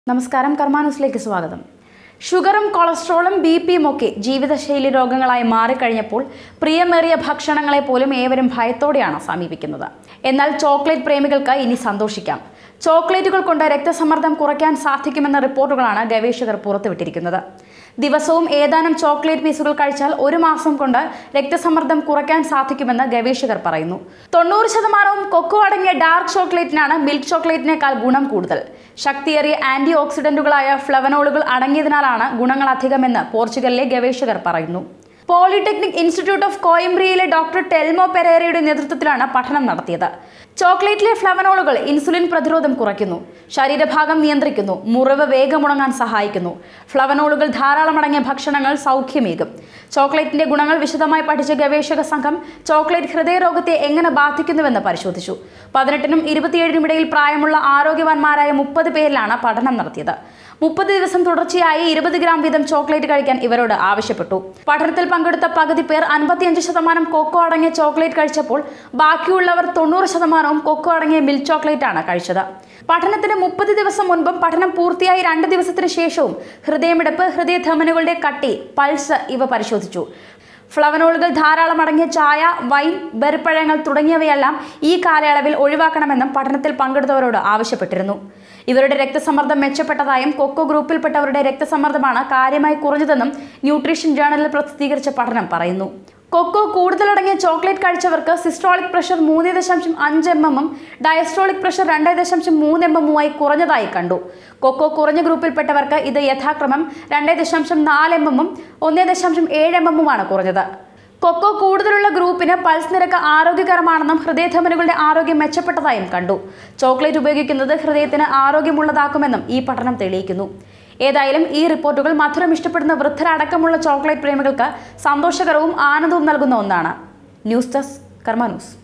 നമസ്കാരം കർമാന്യൂസിലേക്ക് സ്വാഗതം ഷുഗറും കൊളസ്ട്രോളും ബി പിയും ഒക്കെ ജീവിതശൈലി രോഗങ്ങളായി മാറിക്കഴിഞ്ഞപ്പോൾ പ്രിയമേറിയ ഭക്ഷണങ്ങളെ പോലും ഏവരും ഭയത്തോടെയാണ് സമീപിക്കുന്നത് എന്നാൽ ചോക്ലേറ്റ് പ്രേമികൾക്ക് ഇനി സന്തോഷിക്കാം ചോക്ലേറ്റുകൾ കൊണ്ട് രക്തസമ്മർദ്ദം കുറയ്ക്കാൻ സാധിക്കുമെന്ന റിപ്പോർട്ടുകളാണ് ഗവേഷകർ പുറത്തുവിട്ടിരിക്കുന്നത് ദിവസവും ഏതാനും ചോക്ലേറ്റ് പീസുകൾ കഴിച്ചാൽ ഒരു മാസം കൊണ്ട് രക്തസമ്മർദ്ദം കുറയ്ക്കാൻ സാധിക്കുമെന്ന് ഗവേഷകർ പറയുന്നു തൊണ്ണൂറ് ശതമാനവും കൊക്കോ അടങ്ങിയ ഡാർക്ക് ചോക്ലേറ്റിനാണ് മിൽക്ക് ചോക്ലേറ്റിനേക്കാൾ ഗുണം കൂടുതൽ ശക്തിയേറിയ ആന്റി ഓക്സിഡന്റുകളായ ഫ്ലവനോളുകൾ അടങ്ങിയതിനാലാണ് ഗുണങ്ങൾ അധികമെന്ന് പോർച്ചുഗലിലെ ഗവേഷകർ പറയുന്നു പോളിടെക്നിക് ഇൻസ്റ്റിറ്റ്യൂട്ട് ഓഫ് കോയംബ്രിയയിലെ ഡോക്ടർ ടെൽമോ പെരേരയുടെ നേതൃത്വത്തിലാണ് പഠനം നടത്തിയത് ചോക്ലേറ്റിലെ ഫ്ലവനോളുകൾ ഇൻസുലിൻ പ്രതിരോധം കുറയ്ക്കുന്നു ശരീരഭാഗം നിയന്ത്രിക്കുന്നു മുറിവ് വേഗമുണങ്ങാൻ സഹായിക്കുന്നു ഫ്ലവനോളുകൾ ധാരാളം അടങ്ങിയ ഭക്ഷണങ്ങൾ സൗഖ്യമേകും ചോക്ലേറ്റിന്റെ ഗുണങ്ങൾ വിശദമായി പഠിച്ച ഗവേഷക സംഘം ചോക്ലേറ്റ് ഹൃദയരോഗത്തെ എങ്ങനെ ബാധിക്കുന്നുവെന്ന് പരിശോധിച്ചു പതിനെട്ടിനും ഇരുപത്തിയേഴിനും ഇടയിൽ പ്രായമുള്ള ആരോഗ്യവാന്മാരായ മുപ്പത് പേരിലാണ് പഠനം നടത്തിയത് മുപ്പത് ദിവസം തുടർച്ചയായി ഇരുപത് ഗ്രാം വീതം ചോക്ലേറ്റ് കഴിക്കാൻ ഇവരോട് ആവശ്യപ്പെട്ടു പഠനത്തിൽ പങ്കെടുത്ത പകുതി പേർ അൻപത്തിയഞ്ച് ശതമാനം കൊക്കോ അടങ്ങിയ ചോക്ലേറ്റ് കഴിച്ചപ്പോൾ ബാക്കിയുള്ളവർ തൊണ്ണൂറ് ശതമാനവും കൊക്കോ അടങ്ങിയ മിൽക്ക് ചോക്ലേറ്റ് ആണ് കഴിച്ചത് പഠനത്തിന് മുപ്പത് ദിവസം മുൻപും പഠനം പൂർത്തിയായി രണ്ട് ദിവസത്തിന് ശേഷവും ഹൃദയമിടിപ്പ് ഹൃദയധമനുകളുടെ കട്ടി പൾസ് ഇവ പരിശോധിച്ചു ഫ്ലവനോളുകൾ ധാരാളം അടങ്ങിയ ചായ വൈൻ ബെറിപ്പഴങ്ങൾ തുടങ്ങിയവയെല്ലാം ഈ കാലയളവിൽ ഒഴിവാക്കണമെന്നും പഠനത്തിൽ പങ്കെടുത്തവരോട് ആവശ്യപ്പെട്ടിരുന്നു ഇവരുടെ രക്തസമ്മർദ്ദം മെച്ചപ്പെട്ടതായും കൊക്കോ ഗ്രൂപ്പിൽപ്പെട്ടവരുടെ രക്തസമ്മർദ്ദമാണ് കാര്യമായി കുറഞ്ഞതെന്നും ന്യൂട്രീഷൻ ജേണലിൽ പ്രസിദ്ധീകരിച്ച പഠനം പറയുന്നു കൊക്കോ കൂടുതലടങ്ങിയ ചോക്ലേറ്റ് കഴിച്ചവർക്ക് സിസ്ട്രോളിക് പ്രഷർ മൂന്ന് ദശാംശം അഞ്ച് എം എമ്മും ഡയസ്ട്രോളിക് പ്രഷർ രണ്ട് ദശാംശം മൂന്ന് എം എമ്മുമായി കുറഞ്ഞതായി കണ്ടു കൊക്കോ കുറഞ്ഞ ഗ്രൂപ്പിൽപ്പെട്ടവർക്ക് ഇത് യഥാക്രമം രണ്ട് ദശാംശം നാല് എം എമ്മും ഒന്ന് ദശാംശം ഏഴ് എം എമ്മുമാണ് കുറഞ്ഞത് കൊക്കോ കൂടുതലുള്ള ഗ്രൂപ്പിന് പൾസ് നിരക്ക് ആരോഗ്യകരമാണെന്നും ഹൃദയധമനുകളുടെ ആരോഗ്യം മെച്ചപ്പെട്ടതായും കണ്ടു ചോക്ലേറ്റ് ഉപയോഗിക്കുന്നത് ഹൃദയത്തിന് ആരോഗ്യമുള്ളതാക്കുമെന്നും ഈ പഠനം തെളിയിക്കുന്നു ഏതായാലും ഈ റിപ്പോർട്ടുകൾ മധുരം ഇഷ്ടപ്പെടുന്ന വൃദ്ധരടക്കമുള്ള ചോക്ലേറ്റ് പ്രേമികൾക്ക് സന്തോഷകരവും ആനന്ദവും നൽകുന്ന ഒന്നാണ് ന്യൂസ് ഡെസ്ക് കർമ്മ ന്യൂസ്